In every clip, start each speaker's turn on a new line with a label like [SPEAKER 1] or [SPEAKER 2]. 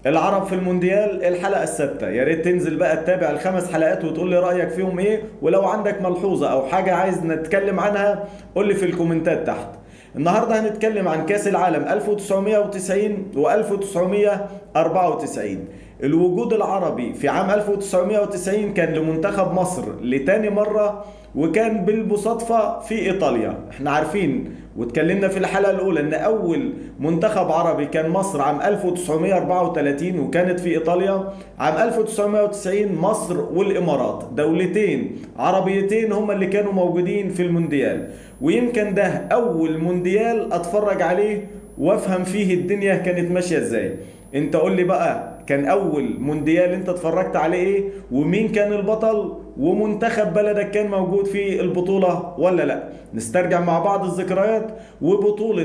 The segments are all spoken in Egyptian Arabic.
[SPEAKER 1] العرب في المونديال الحلقة السادسة يا ريت تنزل بقى تتابع الخمس حلقات وتقول لي رأيك فيهم ايه ولو عندك ملحوظة او حاجة عايز نتكلم عنها قول لي في الكومنتات تحت النهاردة هنتكلم عن كأس العالم 1990 و 1994 الوجود العربي في عام 1990 كان لمنتخب مصر لتاني مرة وكان بالمصادفة في إيطاليا احنا عارفين واتكلمنا في الحلقة الأولى إن أول منتخب عربي كان مصر عام 1934 وكانت في إيطاليا عام 1990 مصر والإمارات دولتين عربيتين هما اللي كانوا موجودين في المونديال ويمكن ده أول مونديال أتفرج عليه وافهم فيه الدنيا كانت ماشية ازاي انت قول لي بقى كان اول مونديال انت اتفرجت عليه ايه ومين كان البطل ومنتخب بلدك كان موجود في البطولة ولا لا نسترجع مع بعض الذكريات وبطولة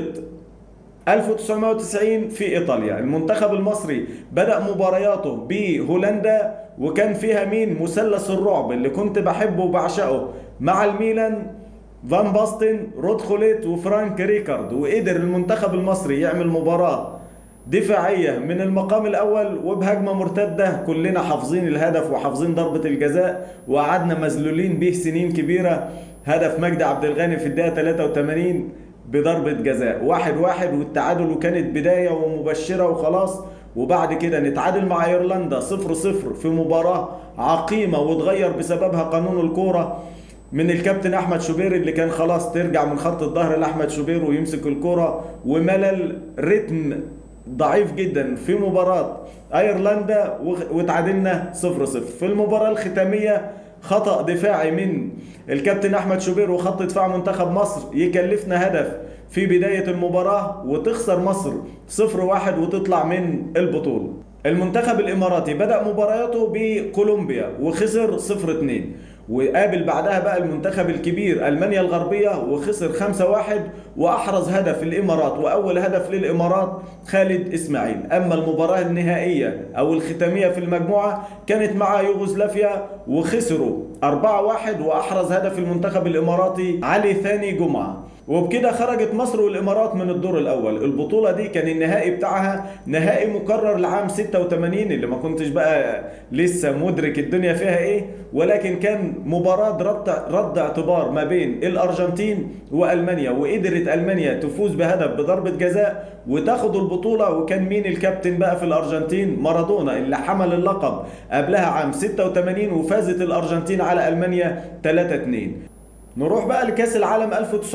[SPEAKER 1] 1990 في ايطاليا المنتخب المصري بدأ مبارياته بهولندا وكان فيها مين مثلث الرعب اللي كنت بحبه وبعشقه مع الميلان فان باستن رود خوليت وفرانك ريكارد وقدر المنتخب المصري يعمل مباراة دفاعية من المقام الأول وبهجمة مرتدة كلنا حافظين الهدف وحافظين ضربة الجزاء وقعدنا مذلولين به سنين كبيرة هدف مجدي عبد الغني في الدقيقة 83 بضربة جزاء واحد واحد والتعادل وكانت بداية ومبشرة وخلاص وبعد كده نتعادل مع ايرلندا صفر صفر في مباراة عقيمة وتغير بسببها قانون الكورة من الكابتن احمد شوبير اللي كان خلاص ترجع من خط الظهر لاحمد شوبير ويمسك الكرة وملل رتم ضعيف جدا في مباراة ايرلندا وتعادلنا صفر صفر في المباراة الختامية خطأ دفاعي من الكابتن احمد شوبير وخط دفاع منتخب مصر يكلفنا هدف في بداية المباراة وتخسر مصر صفر واحد وتطلع من البطولة المنتخب الاماراتي بدأ مبارياته بكولومبيا وخسر صفر اتنين وقابل بعدها بقى المنتخب الكبير المانيا الغربيه وخسر 5-1 واحرز هدف الامارات واول هدف للامارات خالد اسماعيل اما المباراه النهائيه او الختاميه في المجموعه كانت مع يوغوسلافيا وخسروا 4-1 واحرز هدف المنتخب الاماراتي علي ثاني جمعه وبكده خرجت مصر والامارات من الدور الاول البطوله دي كان النهائي بتاعها نهائي مكرر لعام 86 اللي ما كنتش بقى لسه مدرك الدنيا فيها ايه ولكن كان مباراه رد رد اعتبار ما بين الارجنتين والمانيا وقدرت المانيا تفوز بهدف بضربه جزاء وتاخد البطوله وكان مين الكابتن بقى في الارجنتين مارادونا اللي حمل اللقب قبلها عام 86 وفازت الارجنتين على المانيا 3 2 نروح بقى لكاس العالم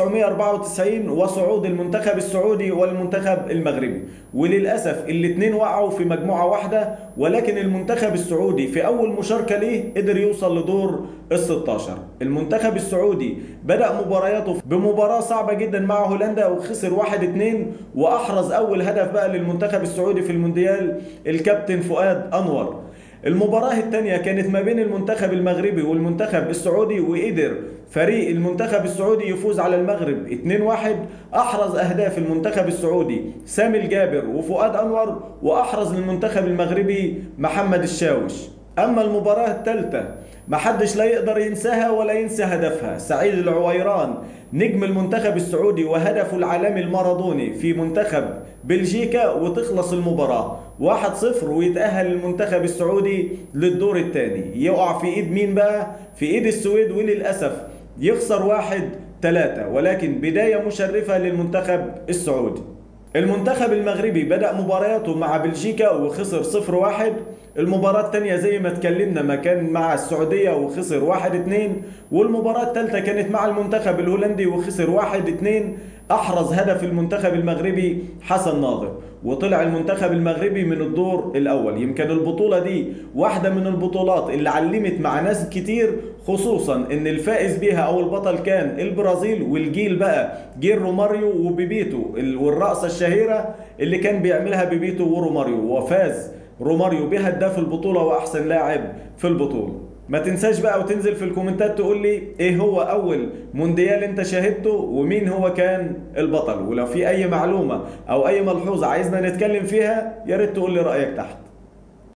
[SPEAKER 1] 1994 وصعود المنتخب السعودي والمنتخب المغربي وللاسف الاثنين وقعوا في مجموعه واحده ولكن المنتخب السعودي في اول مشاركه ليه قدر يوصل لدور ال 16 المنتخب السعودي بدا مبارياته بمباراه صعبه جدا مع هولندا وخسر 1 2 واحرز اول هدف بقى للمنتخب السعودي في المونديال الكابتن فؤاد انور المباراة الثانية كانت ما بين المنتخب المغربي والمنتخب السعودي وقدر فريق المنتخب السعودي يفوز على المغرب 2-1 أحرز أهداف المنتخب السعودي سامي الجابر وفؤاد أنور وأحرز للمنتخب المغربي محمد الشاوش أما المباراة الثالثة محدش لا يقدر ينساها ولا ينسى هدفها سعيد العويران نجم المنتخب السعودي وهدفه العالمي المارادوني في منتخب بلجيكا وتخلص المباراة 1-0 ويتأهل المنتخب السعودي للدور الثاني يقع في ايد مين بقى في ايد السويد وللأسف يخسر واحد ثلاثة ولكن بداية مشرفة للمنتخب السعودي المنتخب المغربي بدأ مبارياته مع بلجيكا وخسر 0-1 المباراة الثانية زي ما اتكلمنا ما كان مع السعودية وخسر 1-2 والمباراة الثالثة كانت مع المنتخب الهولندي وخسر 1-2 أحرز هدف المنتخب المغربي حسن ناظر وطلع المنتخب المغربي من الدور الأول يمكن البطولة دي واحدة من البطولات اللي علمت مع ناس كتير خصوصا ان الفائز بيها او البطل كان البرازيل والجيل بقى جيل روماريو وبيبيتو والرقصة الشهيرة اللي كان بيعملها بيبيتو وروماريو وفاز روماريو بهداف البطولة وأحسن لاعب في البطولة ما تنساش بقى وتنزل في الكومنتات تقول لي ايه هو اول مونديال انت شاهدته ومين هو كان البطل ولو في اي معلومة او اي ملحوظة عايزنا نتكلم فيها يا ريت تقول لي رأيك تحت